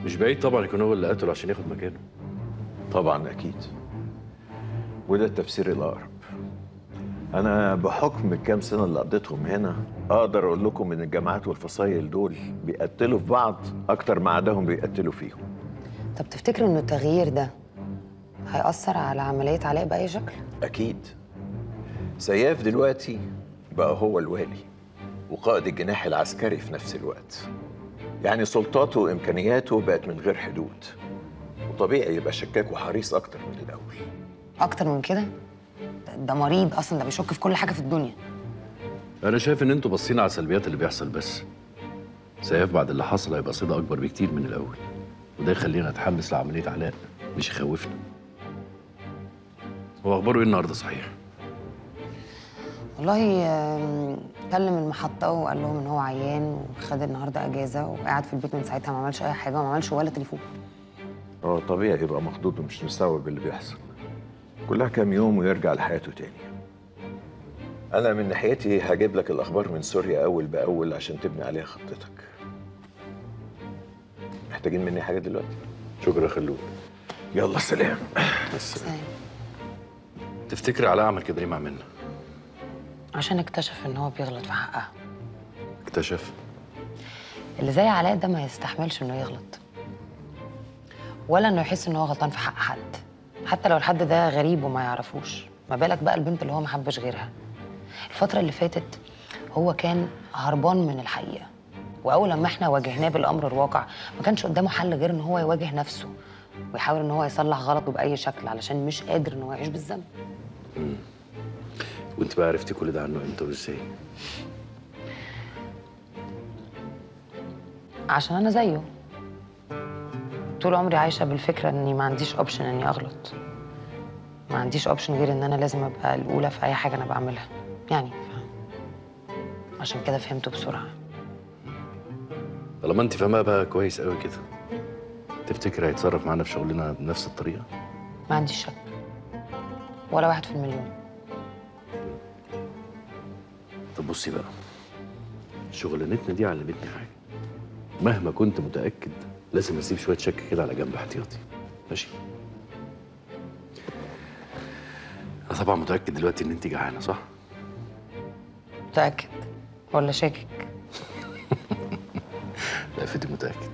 مش بعيد طبعا يكون هو اللي قتله عشان ياخد مكانه طبعا اكيد وده التفسير الاقرب انا بحكم الكام سنه اللي قضيتهم هنا اقدر اقول لكم ان الجماعات والفصايل دول بيقتلوا في بعض اكتر ما عداهم بيقتلوا فيهم طب تفتكروا انه التغيير ده هيأثر على عملية علاء بأي شكل؟ اكيد سياف دلوقتي بقى هو الوالي وقائد الجناح العسكري في نفس الوقت يعني سلطاته وامكانياته بقت من غير حدود وطبيعي يبقى شكاك وحريص اكتر من الاول أكتر من كده؟ ده- ده مريض أصلا ده بيشك في كل حاجة في الدنيا انا شايف ان انتوا باصين على سلبيات اللي بيحصل بس سياف بعد اللي حصل هيبقى صيدة اكبر بكتير من الاول وده يخلينا نتحمس لعمليه علاء مش يخوفنا هو اخباره ايه النهارده صحيح والله آم، كلم المحطة وقال لهم إن هو عيان وخد النهاردة أجازة وقاعد في البيت من ساعتها ما عملش أي حاجة وما عملش ولا تليفون هو طبيعي يبقى مخضوض ومش مستوعب اللي بيحصل كلها كام يوم ويرجع لحياته تاني انا من ناحيتي هجيب لك الاخبار من سوريا اول باول عشان تبني عليها خطتك محتاجين مني حاجه دلوقتي شكرا خلود يلا سلام سلام. تفتكر علاء عمل كده ليه مع منى عشان اكتشف إن هو بيغلط في حقها اكتشف اللي زي علاء ده ما يستحملش إنه يغلط ولا إنه يحس إن هو غلطان في حق حد حتى لو الحد ده غريب وما يعرفوش ما بالك بقى البنت اللي هو ما حبش غيرها الفترة اللي فاتت هو كان هربان من الحقيقة وأول لما احنا واجهناه بالأمر الواقع ما كانش قدامه حل غير إن هو يواجه نفسه ويحاول إن هو يصلح غلطه بأي شكل علشان مش قادر إن هو يعيش بالذنب وانت بقى عرفتي كل ده عنه امتى وازاي عشان أنا زيه طول عمري عايشة بالفكرة إني ما عنديش أوبشن إني أغلط ما عنديش أوبشن غير إن أنا لازم أبقى الأولى في أي حاجة أنا بعملها يعني ف... عشان كده فهمته بسرعة طالما انت فاهمها بقى كويس قوي كده تفتكر هيتصرف معانا في شغلنا بنفس الطريقه ما عنديش شك ولا واحد في المليون طب بصي بقى شغلانتنا دي علمتني حاجه مهما كنت متاكد لازم اسيب شويه شك كده على جنب احتياطي ماشي انا طبعا متاكد دلوقتي ان انت جعانه صح متأكد ولا شاكك لا فدي متاكد